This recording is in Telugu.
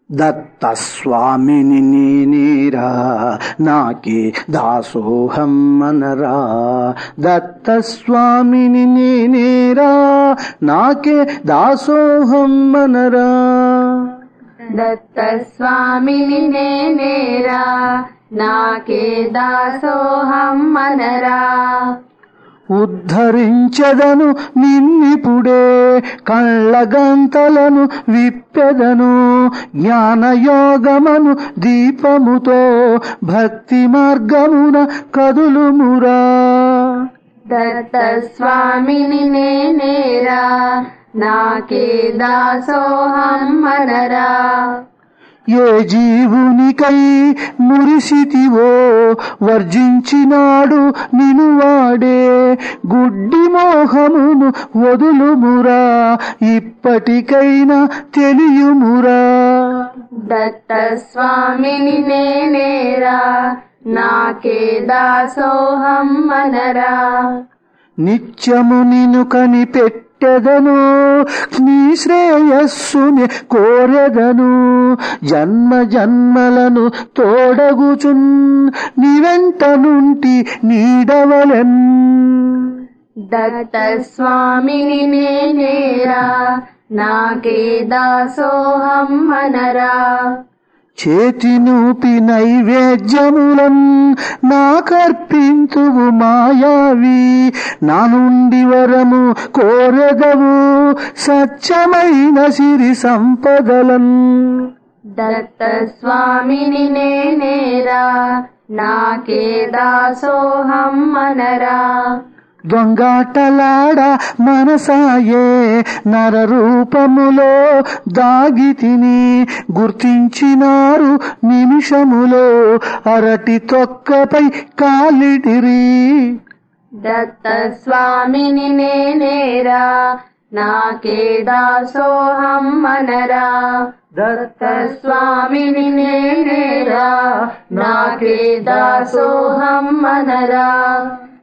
దత్త స్వామిని నేనేరా నాకే దాసోహం మనరా దత్త స్వామిని నేనేరా నాకే దాసోహం మనరా దత్త స్వామిని నేనేరా నాకే దాసోహం మనరా ఉద్ధరించదను నిన్నిపుడే కళ్ళగంతలను విప్పెదను జ్ఞానయోగమను దీపముతో భక్తి మార్గమున కదులుమురా దత్త స్వామిని నేనేరా నాకే దాసోహం మనరా ఏ జీవునికై మురిసితివో వర్జించినాడు నిను వాడే గుడ్డి మోహమును వదులుమురా ఇప్పటికైనా తెలియుమురా దత్త స్వామిని నేనేరా నాకే దాసోహం మనరా నిత్యము నిన్ను కనిపెట్టెదను నీ శ్రేయస్సుని కోరెదను జన్మ జన్మలను తోడగుచున్ నీ వెంట నుంటి నీడవలెన్ దత్త స్వామిని నేనేరా నాకే దాసోహం మనరా చేతి నూపి నైవేద్యములం నాకర్పింతువు మాయావి నా నుండి వరము కోరెదవు సత్యమైన సిరి సంపదలన్ దత్త స్వామిని నేనేరా నాకే దాసోహం మనరా దొంగాటలాడ మనసాయే నరరూపములో దాగి తిని గుర్తించినారు నిమిషములో అరటి తొక్కపై కాలిడిరి దత్త స్వామిని నేనేరా నాకే దాసోహం మనరా దత్త స్వామిని నేనేరా నాకే దాసోహం మనరా